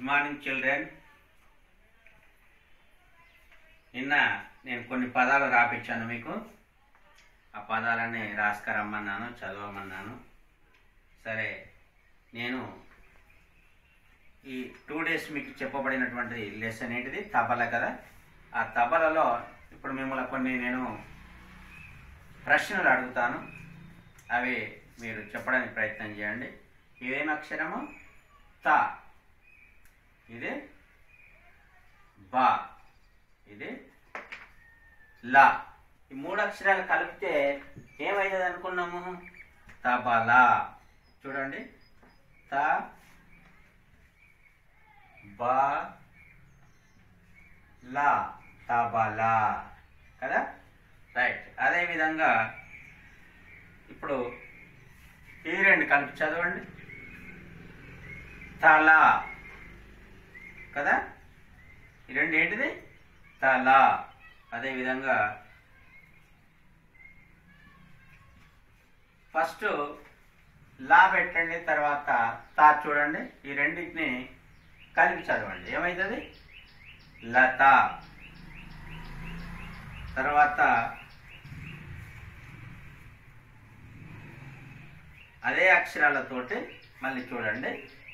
Good morning children నిన్న నేను కొన్ని పదాలు రాపించాను మీకు ఆ పదాలని రాసుకరమ్మన్నాను చదవమన్నాను సరే నేను ఈ టూ డేస్ మీకు చెప్పబడినటువంటి లెసన్ ఏంటిది తబల కదా ఆ తబలలో ఇప్పుడు మిమ్మల్ని కొన్ని నేను ప్రశ్నలు అడుగుతాను అవి మీరు చెప్పడానికి ప్రయత్నం చేయండి ఇదేం అక్షరము త ఇది బా ఇది లా ఈ మూడు అక్షరాలు కలిపితే ఏమవుతుంది అనుకున్నాము తబలా చూడండి త బా లా తబలా కదా రైట్ అదే విధంగా ఇప్పుడు ఈ రెండు కలిపి చదవండి తల కదా ఈ రెండు ఏంటిది తల అదే విధంగా ఫస్ట్ లా పెట్టండి తర్వాత తా చూడండి ఈ రెండింటిని కలిపి చదవండి ఏమవుతుంది లత తర్వాత అదే అక్షరాలతోటి మళ్ళీ చూడండి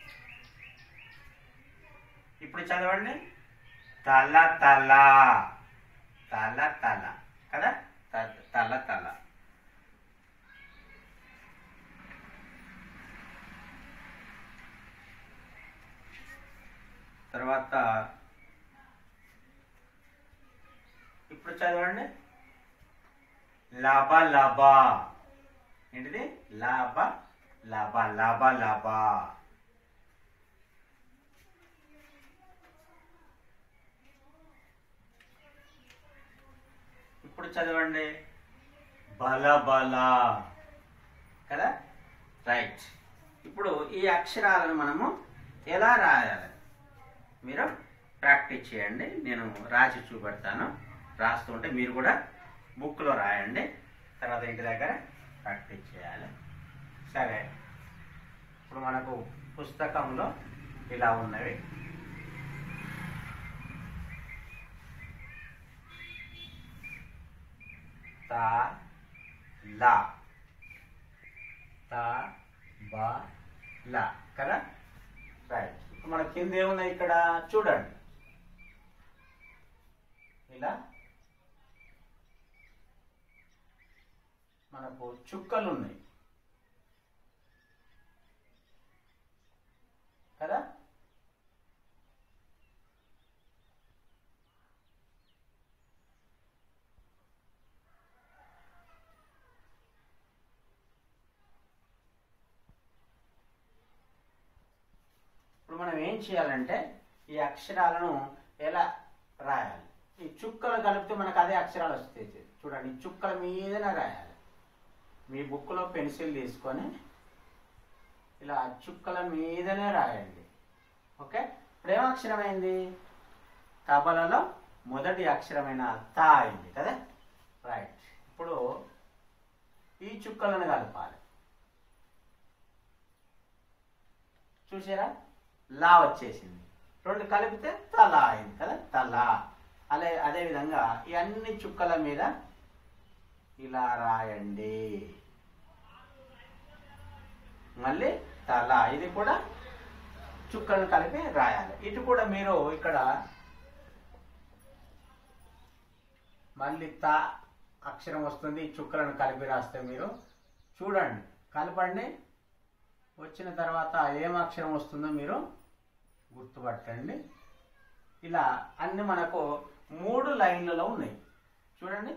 ఇప్పుడు చదవండి తల తల తల తల కదా త- తల తల తర్వాత ఇప్పుడు చదవండి లాభ లాభ ఏంటిది లాభ లాభ లాభ లాభ ఇప్పుడు చదవండి బల బల కదా రైట్ ఇప్పుడు ఈ అక్షరాలను మనము ఎలా రాయాలి మీరు ప్రాక్టీస్ చేయండి నేను రాసి చూపెడతాను రాస్తుంటే మీరు కూడా బుక్లో రాయండి తర్వాత ఇంటి దగ్గర ప్రాక్టీస్ చేయాలి సరే ఇప్పుడు మనకు పుస్తకంలో ఇలా ఉన్నవి తా లా తా బా లా కదా రైట్ ఇప్పుడు మన కింద ఏమున్నాయి ఇక్కడ చూడండి ఇలా మనకు చుక్కలు ఉన్నాయి కదా ఇప్పుడు మనం ఏం చేయాలంటే ఈ అక్షరాలను ఎలా రాయాలి ఈ చుక్కలు కలిపితే మనకు అదే అక్షరాలు వస్తాయి చూడండి ఈ చుక్కల మీదనే రాయాలి మీ బుక్లో పెన్సిల్ తీసుకొని ఇలా చుక్కల మీదనే రాయండి ఓకే ఇప్పుడు ఏం అక్షరమైంది తబలలో మొదటి అక్షరమైన తా అయింది కదా రైట్ ఇప్పుడు ఈ చుక్కలను కలపాలి చూసారా లా వచ్చేసింది రెండు కలిపితే తల అయింది కదా తల అదే అదే విధంగా ఈ అన్ని చుక్కల మీద ఇలా రాయండి మళ్ళీ తల ఇది కూడా చుక్కలను కలిపి రాయాలి ఇటు కూడా మీరు ఇక్కడ మళ్ళీ త అక్షరం వస్తుంది ఈ చుక్కలను కలిపి రాస్తే మీరు చూడండి కలపండి వచ్చిన తర్వాత ఏం అక్షరం వస్తుందో మీరు గుర్తుపట్టండి ఇలా అన్ని మనకు మూడు లైన్లలో ఉన్నాయి చూడండి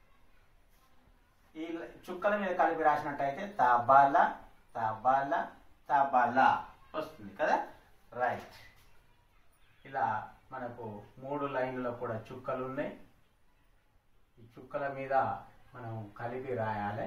ఈ ల- చుక్కల మీద కలిపి రాసినట్టయితే తబల తబల తబల వస్తుంది కదా రైట్ ఇలా మనకు మూడు లైన్లలో కూడా చుక్కలు ఉన్నాయి ఈ చుక్కల మీద మనం కలిపి రాయాలి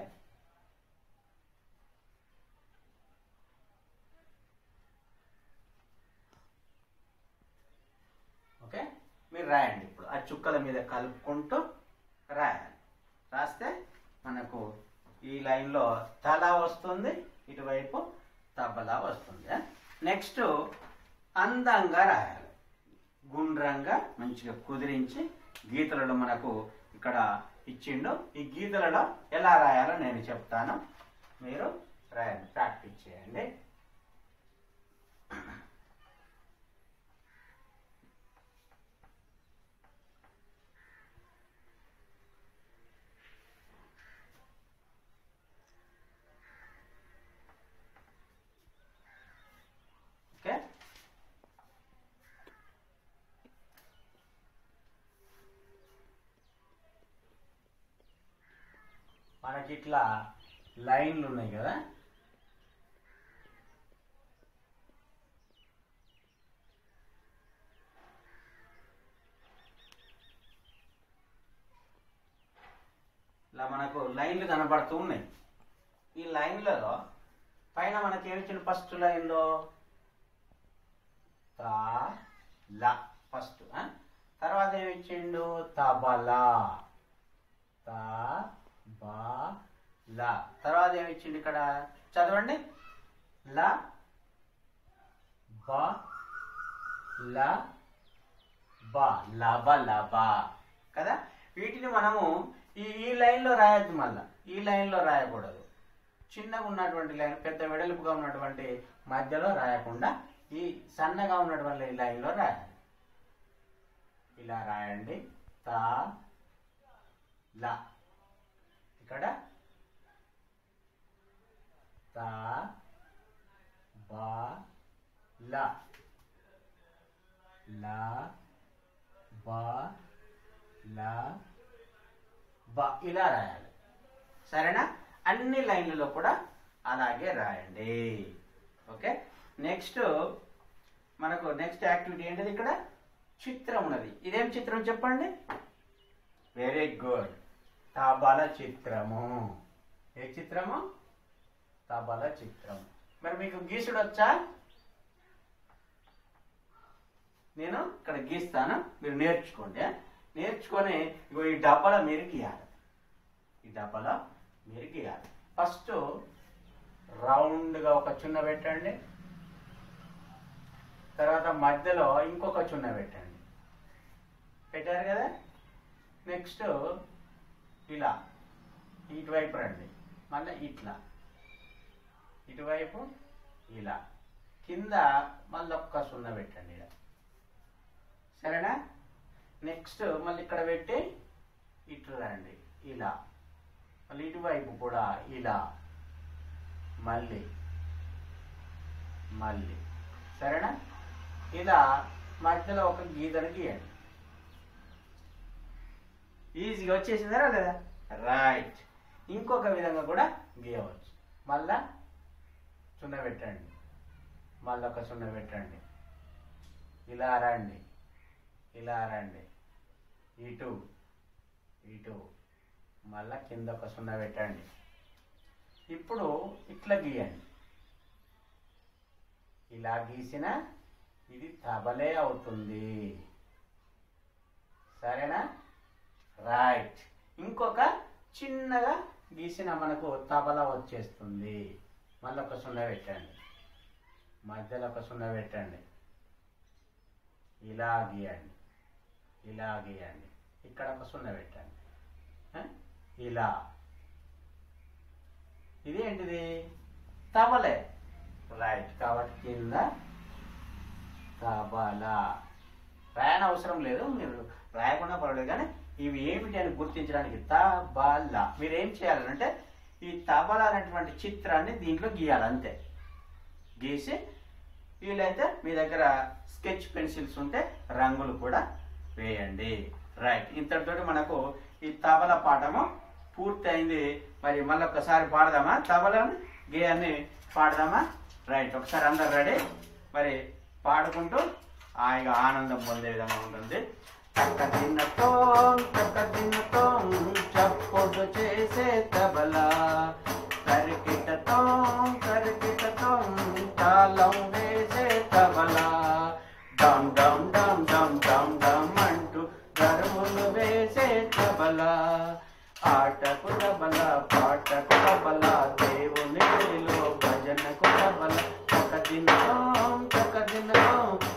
ఓకే మీరు రాయండి ఇప్పుడు ఆ చుక్కల మీద కలుపుకుంటూ రాయాలి రాస్తే మనకు ఈ లైన్లో తల వస్తుంది ఇటువైపు తబలా వస్తుంది నెక్స్ట్ అందంగా రాయాలి గుండ్రంగా మంచిగా కుదిరించి గీతలలో మనకు ఇక్కడ ఇచ్చిండు ఈ గీతలలో ఎలా రాయాలో నేను చెప్తాను మీరు రాయండి ప్రాక్టీస్ చేయండి ఓకే మనకి ఇట్లా లైన్లు ఉన్నాయి కదా ఇలా మనకు లైన్లు కనబడుతూ ఉన్నాయి ఈ లైన్లలో పైన మనకి ఏమిచ్చిన ఫస్ట్ లైన్లో తా ల ఫస్ట్ ఆ? తర్వాత ఏమి ఇచ్చిండు తబలా తా బా ల తర్వాత ఏమి ఇచ్చిండు ఇక్కడ చదవండి ల బ ల బ లబ లబ కదా వీటిని మనము ఈ ఈ లైన్లో రాయొద్దు మళ్ళా ఈ లైన్లో రాయకూడదు చిన్నగా ఉన్నటువంటి లైన్ పెద్ద వెడల్పుగా ఉన్నటువంటి మధ్యలో రాయకుండా ఈ సన్నగా ఉన్నటువంటి లైన్లో రాయాలి ఇలా రాయండి తా ల ఇక్కడ తా బా ల లా బా లా బా ఇలా రాయాలి సరేనా అన్ని లైన్లలో కూడా అలాగే రాయండి ఓకే నెక్స్ట్ మనకు నెక్స్ట్ యాక్టివిటీ ఏంటిది ఇక్కడ చిత్రం ఉన్నది ఇదేం చిత్రం చెప్పండి వెరీ గుడ్ తబల చిత్రము ఏ చిత్రము తబల చిత్రం మరి మీకు గీసుడు వచ్చా నేను ఇక్కడ గీస్తాను మీరు నేర్చుకోండి ఆ? నేర్చుకొని ఇగో ఈ డబ్బాలో మీరు గీయాలి ఈ డబ్బాలో మీరు గీయాలి ఫస్ట్ రౌండ్గా ఒక చున్న పెట్టండి తర్వాత మధ్యలో ఇంకొక చున్న పెట్టండి పెట్టారు కదా నెక్స్ట్ ఇలా ఇటువైపు రండి మళ్ళీ ఇట్లా ఇటువైపు ఇలా కింద మళ్ళీ ఒక్క సున్న పెట్టండి ఇలా సరేనా నెక్స్ట్ మళ్ళీ ఇక్కడ పెట్టి ఇటు రండి ఇలా మళ్ళీ ఇటువైపు కూడా ఇలా మళ్ళీ మళ్ళీ సరేనా ఇలా మధ్యలో ఒక గీతను గీయండి ఈజీగా వచ్చేసిందా లేదా రైట్ ఇంకొక విధంగా కూడా గీయవచ్చు మళ్ళా సున్న పెట్టండి మళ్ళీ ఒక సున్న పెట్టండి ఇలా రండి ఇలా రండి ఇటు ఇటు మళ్ళా కింద ఒక సున్న పెట్టండి ఇప్పుడు ఇట్లా గీయండి ఇలా గీసిన ఇది తబలే అవుతుంది సరేనా రైట్ ఇంకొక చిన్నగా గీసిన మనకు తబలా వచ్చేస్తుంది మళ్ళీ ఒక సున్న పెట్టండి మధ్యలో ఒక సున్న పెట్టండి ఇలా గీయండి ఇలా గీయండి ఇక్కడ ఒక సున్న పెట్టండి ఆ? ఇలా ఇది ఏంటిది తబలే రైట్ కాబట్టి కింద తబలా రాయన అవసరం లేదు మీరు రాయకుండా పర్వాలేదు కానీ ఇవి ఏమిటి అని గుర్తించడానికి తబలా మీరు ఏం చేయాలంటే ఈ తబలా అనేటువంటి చిత్రాన్ని దీంట్లో గీయాలి అంతే గీసి వీలైతే మీ దగ్గర స్కెచ్ పెన్సిల్స్ ఉంటే రంగులు కూడా వేయండి రైట్ ఇంతటితోటి మనకు ఈ తబల పాఠము పూర్తయింది మరి మళ్ళీ ఒకసారి పాడదామా తబలని గేయాన్ని పాడదామా రైట్ ఒకసారి అందరు రెడీ మరి పాడుకుంటూ హాయిగా ఆనందం పొందే విధంగా ఉంటుంది తక్క తిన్నతో తక్క తిన్నతో చప్పుడు చేసే తబలా కరికిటతో కరికిటతో తాళం వేసే తబలా డమ్ డమ్ డమ్ డమ్ డమ్ డమ్ అంటూ గరుములు వేసే తబలా ఆటకు తబల పాటకు తబల దేవుని గుడిలో భజనకు తబల ఒక దినతో ఒక దినతో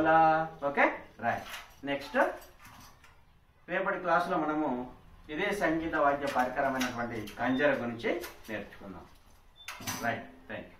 రాయాలా ఓకే రాయ్ నెక్స్ట్ రేపటి క్లాసులో మనము ఇదే సంగీత వాద్య పరికరమైనటువంటి కంజర గురించి నేర్చుకుందాం రైట్ థ్యాంక్ యూ